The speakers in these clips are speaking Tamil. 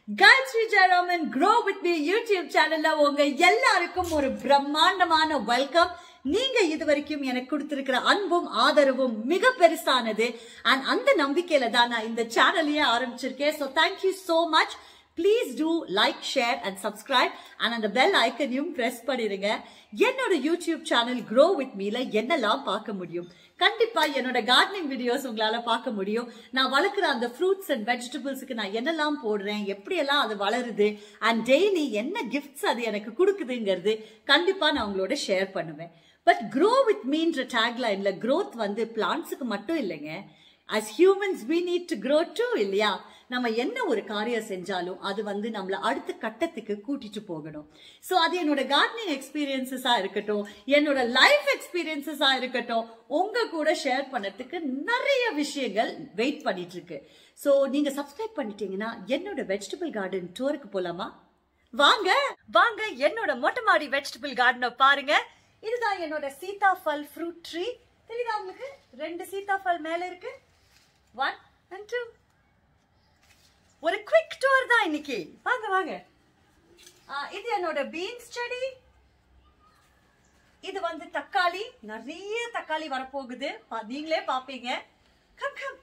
Gayatri Jayaraman grow with me YouTube சேனல்ல உங்க எல்லாருக்கும் ஒரு பிரம்மாண்டமான வெல்கம் நீங்க இது வரைக்கும் எனக்கு கொடுத்திருக்கிற அன்பும் ஆதரவும் மிக பெருசானது அண்ட் அந்த நம்பிக்கையில தான் நான் இந்த சேனலையே ஆரம்பிச்சிருக்கேன் so thank you so much please do like share and subscribe and அந்த பெல் ஐக்கனையும் ப்ரெஸ் பண்ணிடுங்க என்னோட யூடியூப் சேனல் க்ரோ வித் மீல என்னெல்லாம் பார்க்க முடியும் கண்டிப்பா என்னோட கார்டனிங் வீடியோஸ் உங்களால பார்க்க முடியும் நான் வளர்க்குற அந்த ஃப்ரூட்ஸ் அண்ட் வெஜிடபிள்ஸுக்கு நான் என்னெல்லாம் போடுறேன் எப்படியெல்லாம் அது வளருது அண்ட் டெய்லி என்ன கிஃப்ட்ஸ் அது எனக்கு கொடுக்குதுங்கிறது கண்டிப்பா நான் உங்களோட ஷேர் பண்ணுவேன் பட் க்ரோ வித் மீன்ற டேக்லைன்ல growth வந்து பிளான்ஸுக்கு மட்டும் இல்லைங்க as humans we need to grow too இல்லையா நம்ம என்ன ஒரு காரியம் செஞ்சாலும் அது வந்து நம்மள அடுத்த கட்டத்துக்கு கூட்டிட்டு போகணும் சோ அது என்னோட கார்டனிங் எக்ஸ்பீரியன்சஸா இருக்கட்டும் என்னோட லைஃப் எக்ஸ்பீரியன்சஸா இருக்கட்டும் உங்க கூட ஷேர் பண்ணதுக்கு நிறைய விஷயங்கள் வெயிட் பண்ணிட்டு இருக்கு சோ நீங்க சப்ஸ்கிரைப் பண்ணிட்டீங்கன்னா என்னோட வெஜிடபிள் கார்டன் டூருக்கு போலாமா வாங்க வாங்க என்னோட மொட்டை மாடி வெஜிடபிள் கார்டனை பாருங்க இதுதான் என்னோட சீதாஃபல் ஃப்ரூட் ட்ரீ தெரியுதா உங்களுக்கு ரெண்டு சீதாஃபல் மேல இருக்கு ஒன் அண்ட் டூ ஒரு குவிக் டூர் தான் இன்னைக்கு வாங்க வாங்க ஆ, இது என்னோட பீன்ஸ் செடி இது வந்து தக்காளி நிறைய தக்காளி வரப்போகுது பா- நீங்களே பாப்பீங்க கம் கம்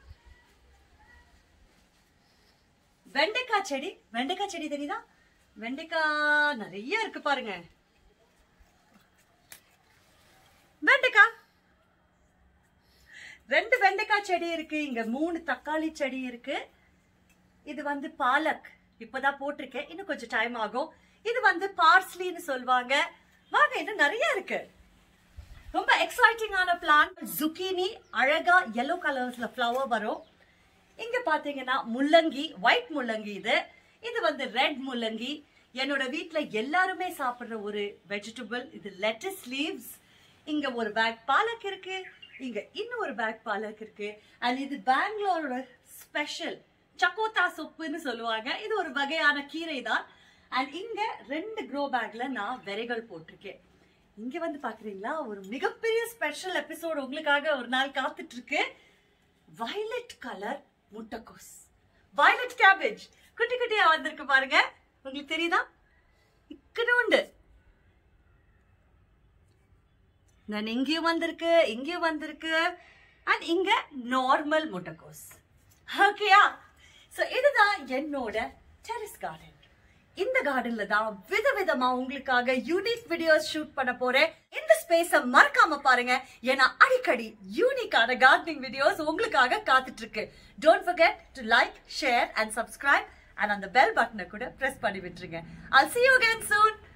வெண்டைக்காய் செடி வெண்டைக்காய் செடி தெரியுதா வெண்டைக்காய் நிறைய இருக்கு பாருங்க வெண்டைக்காய் ரெண்டு வெண்டைக்காய் செடி இருக்கு இங்க மூணு தக்காளி செடி இருக்கு இது வந்து பாலக் இப்பதான் போட்டிருக்கேன் இன்னும் கொஞ்சம் டைம் ஆகும் இது வந்து பார்ஸ்லின்னு சொல்லுவாங்க வாங்க இன்னும் நிறைய இருக்கு ரொம்ப எக்ஸைட்டிங்கான பிளான் zucchini அழகா yellow கலர்ஸ்ல ஃப்ளவர் வரும் இங்க பாத்தீங்கன்னா முள்ளங்கி ஒயிட் முள்ளங்கி இது இது வந்து ரெட் முள்ளங்கி என்னோட வீட்ல எல்லாருமே சாப்பிடுற ஒரு வெஜிடபிள் இது லெட்டஸ் லீவ்ஸ் இங்க ஒரு பேக் பாலக் இருக்கு இங்க இன்னும் ஒரு பேக் பாலக் இருக்கு அண்ட் இது பெங்களூரோட ஸ்பெஷல் சக்கோத்தா சொப்புன்னு சொல்லுவாங்க இது ஒரு வகையான கீரை தான் அண்ட் இங்க ரெண்டு க்ரோ பேக்ல நான் விதைகள் போட்டிருக்கேன் இங்க வந்து பாக்குறீங்களா ஒரு மிகப்பெரிய ஸ்பெஷல் எபிசோட் உங்களுக்காக ஒரு நாள் காத்துட்டு இருக்கு வயலட் கலர் முட்டைக்கோஸ் வயலட் கேபேஜ் குட்டி குட்டியா வந்திருக்கு பாருங்க உங்களுக்கு தெரியுதா இக்கனோண்டு நான் இங்கேயும் வந்திருக்கு இங்கேயும் வந்திருக்கு அண்ட் இங்க நார்மல் முட்டைக்கோஸ் ஓகேயா சோ இதுதான் என்னோட டெரஸ் கார்டன் இந்த கார்டன்ல தான் விதவிதமா உங்களுக்காக யூனிக் வீடியோஸ் ஷூட் பண்ண போறேன் இந்த ஸ்பேஸ மறக்காம பாருங்க ஏன்னா அடிக்கடி யூனிக்கான கார்டனிங் வீடியோஸ் உங்களுக்காக காத்துட்டு இருக்கு don't forget to like share and subscribe அண்ட் அந்த பெல் பட்டனை கூட பிரஸ் பண்ணி விட்டுருங்க I'll see you again soon